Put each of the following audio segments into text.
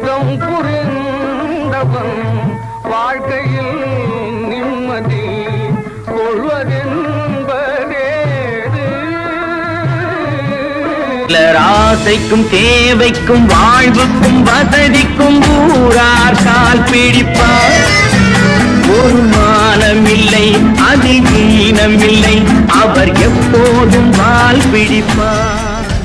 குற்றம் புரிந்தவன் வாழ்க்கையில் நிம்மதி கொள்வதென்பதேது சிலர் ஆசைக்கும் தேவைக்கும் வாழ்வுக்கும் வசதிக்கும் ஊரார் கால் பிடிப்பார் ஒரு மானமில்லை அதில் ஈனமில்லை அவர் எப்போதும் வால் பிடிப்பார்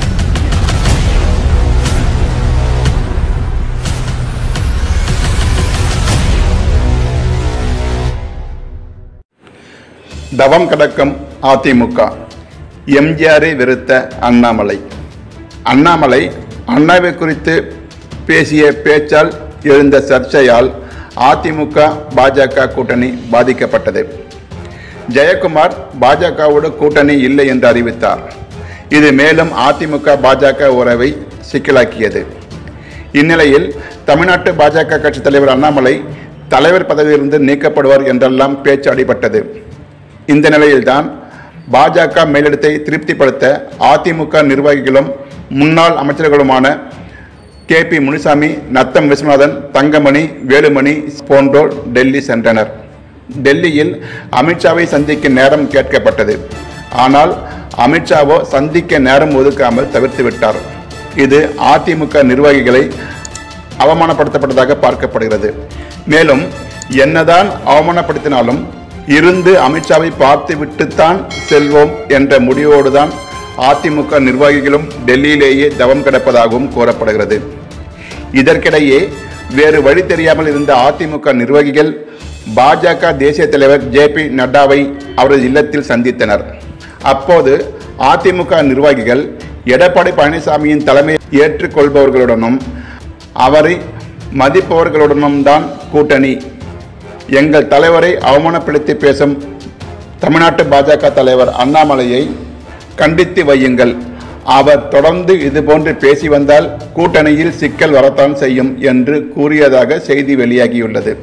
தவம் கடக்கும் அதிமுக எம்ஜிஆரை வெறுத்த அண்ணாமலை அண்ணாமலை அண்ணாவை குறித்து பேசிய பேச்சால் எழுந்த சர்ச்சையால் அதிமுக பாஜக கூட்டணி பாதிக்கப்பட்டது ஜெயக்குமார் பாஜகவோடு கூட்டணி இல்லை என்று அறிவித்தார் இது மேலும் அதிமுக பாஜக உறவை சிக்கலாக்கியது இந்நிலையில் தமிழ்நாட்டு பாஜக கட்சித் தலைவர் அண்ணாமலை தலைவர் பதவியிலிருந்து நீக்கப்படுவார் என்றெல்லாம் பேச்சு அடிபட்டது இந்த நிலையில்தான் பாஜக மேலிடத்தை திருப்திப்படுத்த அதிமுக நிர்வாகிகளும் முன்னாள் அமைச்சர்களுமான கே பி முனிசாமி நத்தம் விஸ்வநாதன் தங்கமணி வேலுமணி போன்றோர் டெல்லி சென்றனர் டெல்லியில் அமித்ஷாவை சந்திக்க நேரம் கேட்கப்பட்டது ஆனால் அமித்ஷாவோ சந்திக்க நேரம் ஒதுக்காமல் தவிர்த்து விட்டார் இது அதிமுக நிர்வாகிகளை அவமானப்படுத்தப்பட்டதாக பார்க்கப்படுகிறது மேலும் என்னதான் அவமானப்படுத்தினாலும் இருந்து அமித்ஷாவை பார்த்து விட்டுத்தான் செல்வோம் என்ற முடிவோடுதான் அதிமுக நிர்வாகிகளும் டெல்லியிலேயே தவம் கிடப்பதாகவும் கூறப்படுகிறது இதற்கிடையே வேறு வழி தெரியாமல் இருந்த அதிமுக நிர்வாகிகள் பாஜக தேசிய தலைவர் ஜே பி நட்டாவை அவரது இல்லத்தில் சந்தித்தனர் அப்போது அதிமுக நிர்வாகிகள் எடப்பாடி பழனிசாமியின் தலைமை ஏற்றுக்கொள்பவர்களுடனும் அவரை மதிப்பவர்களுடனும் தான் கூட்டணி எங்கள் தலைவரை அவமானப்படுத்தி பேசும் தமிழ்நாட்டு பாஜக தலைவர் அண்ணாமலையை கண்டித்து வையுங்கள் அவர் தொடர்ந்து இதுபோன்று பேசி வந்தால் கூட்டணியில் சிக்கல் வரத்தான் செய்யும் என்று கூறியதாக செய்தி வெளியாகியுள்ளது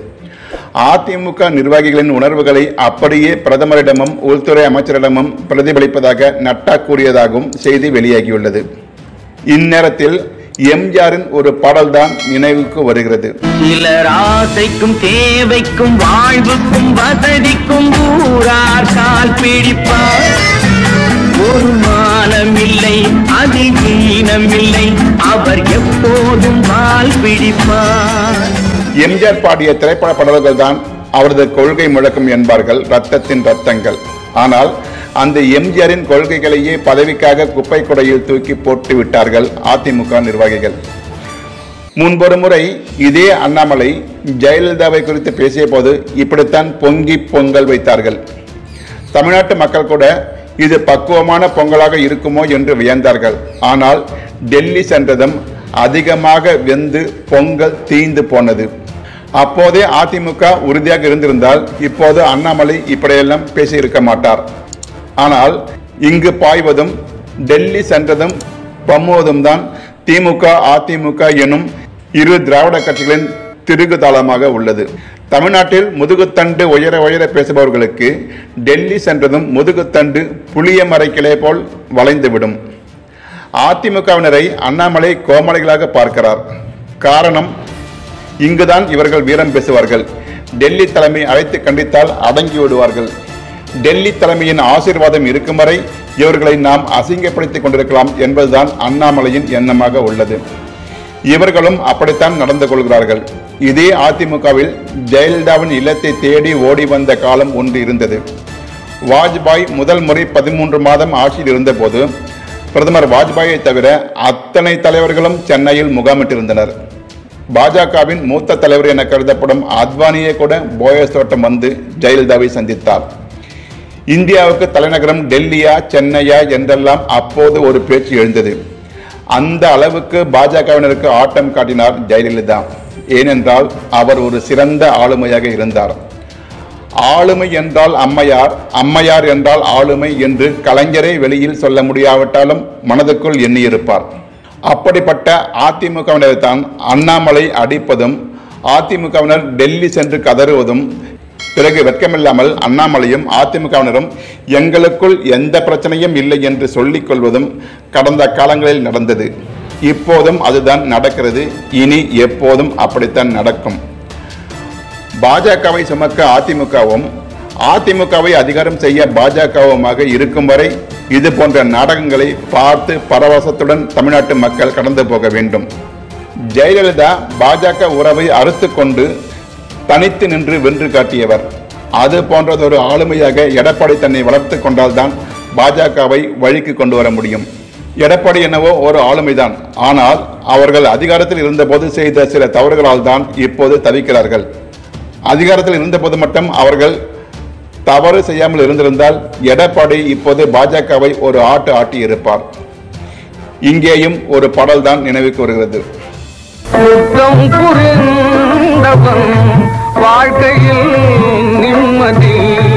அதிமுக நிர்வாகிகளின் உணர்வுகளை அப்படியே பிரதமரிடமும் உள்துறை அமைச்சரிடமும் பிரதிபலிப்பதாக நட்டா கூறியதாகவும் செய்தி வெளியாகியுள்ளது இந்நேரத்தில் எம்ஜிஆரின் ஒரு பாடல்தான் நினைவுக்கு வருகிறது சிலர் ஆசைக்கும் தேவைக்கும் வாழ்வுக்கும் வசதிக்கும் ஊரார் கால் பிடிப்பார் ஒரு மானமில்லை அதில் ஈனமில்லை அவர் எப்போதும் வால் பிடிப்பார் எம்ஜிஆர் பாடிய திரைப்பட பாடல்கள் தான் அவரது கொள்கை முழக்கம் என்பார்கள் ரத்தத்தின் ரத்தங்கள் ஆனால் அந்த எம்ஜிஆரின் கொள்கைகளையே பதவிக்காக குப்பை குடையில் தூக்கி போட்டு விட்டார்கள் அதிமுக நிர்வாகிகள் முன்பொரு முறை இதே அண்ணாமலை ஜெயலலிதாவை குறித்து பேசிய போது இப்படித்தான் பொங்கி பொங்கல் வைத்தார்கள் தமிழ்நாட்டு மக்கள் கூட இது பக்குவமான பொங்கலாக இருக்குமோ என்று வியந்தார்கள் ஆனால் டெல்லி சென்றதும் அதிகமாக வெந்து பொங்கல் தீந்து போனது அப்போதே அதிமுக உறுதியாக இருந்திருந்தால் இப்போது அண்ணாமலை இப்படியெல்லாம் பேசியிருக்க மாட்டார் ஆனால் இங்கு பாய்வதும் டெல்லி சென்றதும் பம்முவதும் தான் திமுக அதிமுக எனும் இரு திராவிட கட்சிகளின் திருகுதாளமாக உள்ளது தமிழ்நாட்டில் முதுகுத்தண்டு உயர உயர பேசுபவர்களுக்கு டெல்லி சென்றதும் முதுகுத்தண்டு புளிய மறைக்கிளை போல் வளைந்துவிடும் அதிமுகவினரை அண்ணாமலை கோமலைகளாக பார்க்கிறார் காரணம் இங்குதான் இவர்கள் வீரம் பேசுவார்கள் டெல்லி தலைமை அழைத்து கண்டித்தால் அடங்கி விடுவார்கள் டெல்லி தலைமையின் ஆசீர்வாதம் இருக்கும் வரை இவர்களை நாம் அசிங்கப்படுத்திக் கொண்டிருக்கலாம் என்பதுதான் அண்ணாமலையின் எண்ணமாக உள்ளது இவர்களும் அப்படித்தான் நடந்து கொள்கிறார்கள் இதே அதிமுகவில் ஜெயலலிதாவின் இல்லத்தை தேடி ஓடி வந்த காலம் ஒன்று இருந்தது வாஜ்பாய் முதல் முறை பதிமூன்று மாதம் ஆட்சியில் இருந்தபோது பிரதமர் வாஜ்பாயை தவிர அத்தனை தலைவர்களும் சென்னையில் முகாமிட்டிருந்தனர் பாஜகவின் மூத்த தலைவர் என கருதப்படும் அத்வானியே கூட போயஸ் தோட்டம் வந்து ஜெயலலிதாவை சந்தித்தார் இந்தியாவுக்கு தலைநகரம் டெல்லியா சென்னையா என்றெல்லாம் அப்போது ஒரு பேச்சு எழுந்தது அந்த அளவுக்கு பாஜகவினருக்கு ஆட்டம் காட்டினார் ஜெயலலிதா ஏனென்றால் அவர் ஒரு சிறந்த ஆளுமையாக இருந்தார் ஆளுமை என்றால் அம்மையார் அம்மையார் என்றால் ஆளுமை என்று கலைஞரை வெளியில் சொல்ல முடியாவிட்டாலும் மனதுக்குள் எண்ணியிருப்பார் அப்படிப்பட்ட அதிமுகவினர் தான் அண்ணாமலை அடிப்பதும் அதிமுகவினர் டெல்லி சென்று கதறுவதும் பிறகு வெட்கமில்லாமல் அண்ணாமலையும் அதிமுகவினரும் எங்களுக்குள் எந்த பிரச்சனையும் இல்லை என்று சொல்லிக் கொள்வதும் கடந்த காலங்களில் நடந்தது இப்போதும் அதுதான் நடக்கிறது இனி எப்போதும் அப்படித்தான் நடக்கும் பாஜகவை சுமக்க அதிமுகவும் அதிமுகவை அதிகாரம் செய்ய பாஜகவுமாக இருக்கும் வரை இது போன்ற நாடகங்களை பார்த்து பரவசத்துடன் தமிழ்நாட்டு மக்கள் கடந்து போக வேண்டும் ஜெயலலிதா பாஜக உறவை அறுத்து கொண்டு தனித்து நின்று வென்று காட்டியவர் அது போன்றதொரு ஆளுமையாக எடப்பாடி தன்னை வளர்த்து கொண்டால்தான் பாஜகவை வழிக்கு கொண்டு வர முடியும் எடப்பாடி என்னவோ ஒரு ஆளுமைதான் ஆனால் அவர்கள் அதிகாரத்தில் இருந்தபோது செய்த சில தவறுகளால் தான் இப்போது தவிக்கிறார்கள் அதிகாரத்தில் இருந்தபோது மட்டும் அவர்கள் தவறு செய்யாமல் இருந்திருந்தால் எடப்பாடி இப்போது பாஜகவை ஒரு ஆட்டு ஆட்டி இருப்பார் இங்கேயும் ஒரு பாடல் தான் நினைவுக்கு வருகிறது குற்றம் புரிந்தவன் வாழ்க்கையில் நிம்மதி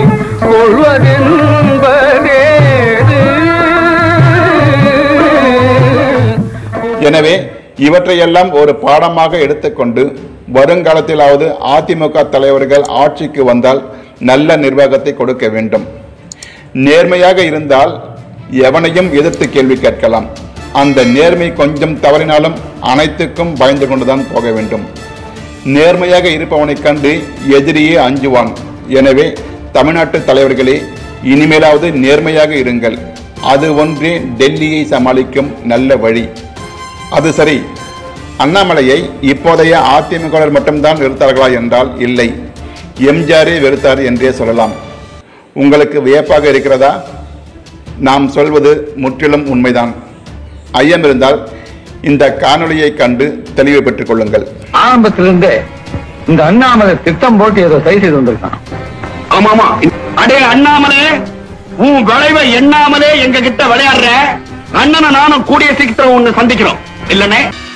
கொள்வதென்பதேது எனவே இவற்றையெல்லாம் ஒரு பாடமாக எடுத்துக்கொண்டு வருங்காலத்திலாவது அதிமுக தலைவர்கள் ஆட்சிக்கு வந்தால் நல்ல நிர்வாகத்தை கொடுக்க வேண்டும் நேர்மையாக இருந்தால் எவனையும் எதிர்த்து கேள்வி கேட்கலாம் அந்த நேர்மை கொஞ்சம் தவறினாலும் அனைத்துக்கும் பயந்து கொண்டுதான் போக வேண்டும் நேர்மையாக இருப்பவனைக் கண்டு எதிரியே அஞ்சுவான் எனவே தமிழ்நாட்டு தலைவர்களே இனிமேலாவது நேர்மையாக இருங்கள் அது ஒன்றே டெல்லியை சமாளிக்கும் நல்ல வழி அது சரி அண்ணாமலையை இப்போதைய அதிமுகவினர் மட்டும்தான் வெறுத்தார்களா என்றால் இல்லை எம்ஜிஆரே வெறுத்தார் என்றே சொல்லலாம் உங்களுக்கு வியப்பாக இருக்கிறதா நாம் சொல்வது முற்றிலும் உண்மைதான் ஐயம் இருந்தால் இந்த காணொளியை கண்டு தெளிவு பெற்றுக் கொள்ளுங்கள் ஆரம்பத்திலிருந்தே இந்த அண்ணாமலை திட்டம் போட்டு ஏதோ சரி செய்து வந்திருக்கான் ஆமாமா அடே அண்ணாமலே உன் விளைவை எண்ணாமலே எங்க கிட்ட விளையாடுற அண்ணனை நானும் கூடிய சீக்கிரம் ஒண்ணு சந்திக்கிறோம் இல்லனே